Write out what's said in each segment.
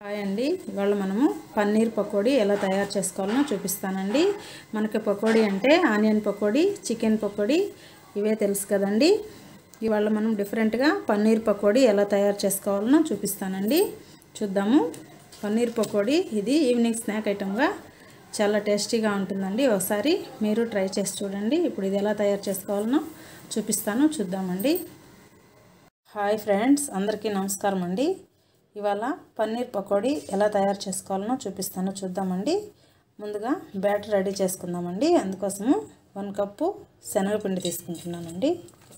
hi అండి ఇవాళ మనము పన్నీర్ పకోడీ ఎలా తయారు చేసుకోవాలో చూపిస్తానండి మనకి పకోడీ అంటే ఆనియన్ పకోడీ చికెన్ పకోడీ ఇవే తెలుసు కదండి ఇవాళ మనం డిఫరెంట్గా పన్నీర్ పకోడీ ఎలా తయారు చేసుకోవాలో చూపిస్తానండి చూద్దాము పన్నీర్ పకోడీ ఇది ఈవినింగ్ స్నాక్ ఐటమ్గా చాలా టేస్టీగా ఉంటుందండి ఒకసారి మీరు ట్రై చేసి చూడండి ఇప్పుడు ఇది ఎలా తయారు చేసుకోవాలనో చూపిస్తాను చూద్దామండి హాయ్ ఫ్రెండ్స్ అందరికీ నమస్కారం అండి ఇవాళ పన్నీర్ పకోడీ ఎలా తయారు చేసుకోవాలనో చూపిస్తాను చూద్దామండి ముందుగా బ్యాటర్ రెడీ చేసుకుందామండి అందుకోసము వన్ కప్పు శనగపిండి తీసుకుంటున్నానండి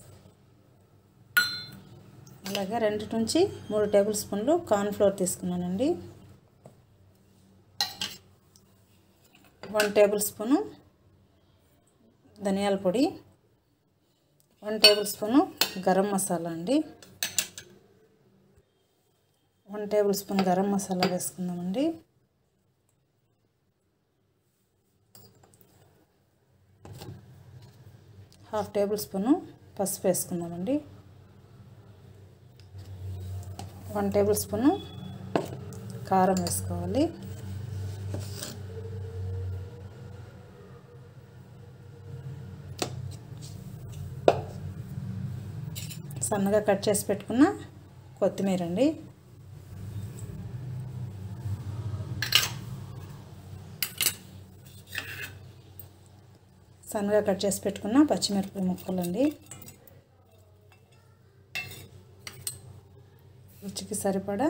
అలాగే రెండు నుంచి మూడు టేబుల్ స్పూన్లు కార్న్ఫ్లోర్ తీసుకున్నానండి వన్ టేబుల్ స్పూను ధనియాల పొడి one tablespoon garam masala అండి one tablespoon garam masala వేసుకుందామండి హాఫ్ టేబుల్ స్పూను పసుపు వేసుకుందామండి వన్ టేబుల్ స్పూను కారం వేసుకోవాలి సన్నగా కట్ చేసి పెట్టుకున్న కొత్తిమీర అండి సన్నగా కట్ చేసి పెట్టుకున్న పచ్చిమిరపకాయ ముక్కలండి రుచికి సరిపడా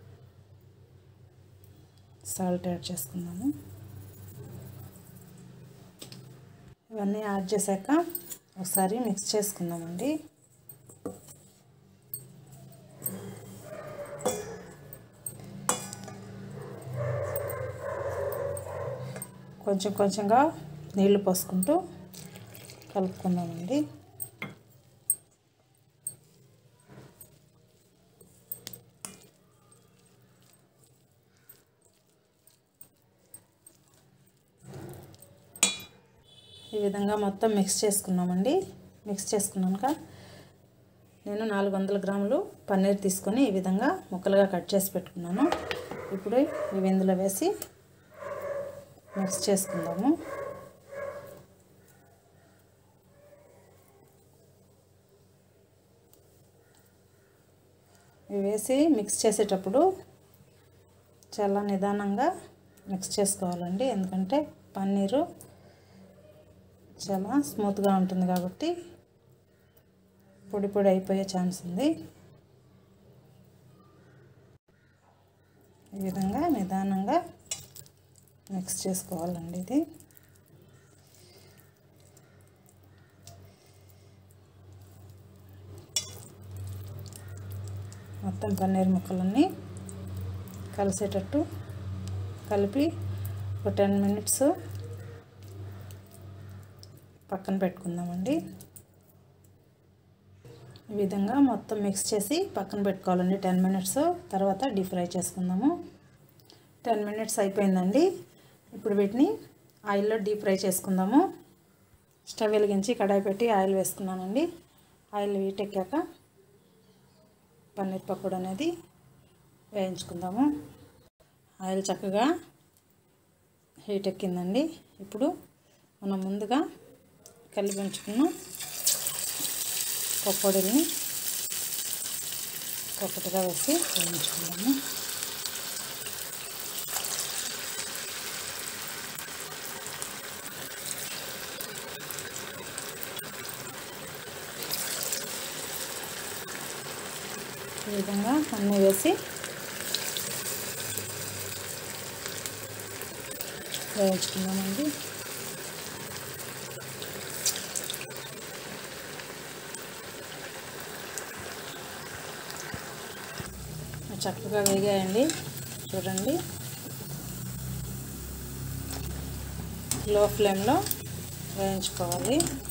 సాల్ట్ యాడ్ చేసుకుందాము ఇవన్నీ యాడ్ చేశాక ఒకసారి మిక్స్ చేసుకుందామండి కొంచెం కొంచెంగా నీళ్లు పోసుకుంటూ కలుపుకుందామండి ఈ విధంగా మొత్తం మిక్స్ చేసుకున్నామండి మిక్స్ చేసుకున్నాక నేను నాలుగు వందల గ్రాములు పన్నీర్ తీసుకొని ఈ విధంగా ముక్కలుగా కట్ చేసి పెట్టుకున్నాను ఇప్పుడు ఇవి ఇందులో వేసి మిక్స్ చేసుకుందాము ఇవి వేసి మిక్స్ చేసేటప్పుడు చాలా నిదానంగా మిక్స్ చేసుకోవాలండి ఎందుకంటే పన్నీరు చాలా స్మూత్గా ఉంటుంది కాబట్టి పొడి పొడి అయిపోయే ఛాన్స్ ఉంది ఈ విధంగా నిదానంగా మిక్స్ చేసుకోవాలండి ఇది మొత్తం పన్నీర్ ముక్కలన్నీ కలిసేటట్టు కలిపి ఒక టెన్ మినిట్స్ పక్కన పెట్టుకుందామండి ఈ విధంగా మొత్తం మిక్స్ చేసి పక్కన పెట్టుకోవాలండి టెన్ మినిట్స్ తర్వాత డీప్ ఫ్రై చేసుకుందాము టెన్ మినిట్స్ అయిపోయిందండి ఇప్పుడు వీటిని ఆయిల్లో డీప్ ఫ్రై చేసుకుందాము స్టవ్ వెలిగించి కడాయి పెట్టి ఆయిల్ వేసుకున్నానండి ఆయిల్ వీటెక్కాక పన్నీర్ పకోడీ అనేది వేయించుకుందాము ఆయిల్ చక్కగా హీట్ ఎక్కిందండి ఇప్పుడు మనం ముందుగా కలిపి ఉంచుకున్న పకోడీని ఒక్కొక్కటిగా వేసి వేయించుకుందాము ఈ విధంగా అన్నీ వేసి వేయించుకుందామండి చక్కగా వేగాయండి చూడండి లో ఫ్లేమ్లో వేయించుకోవాలి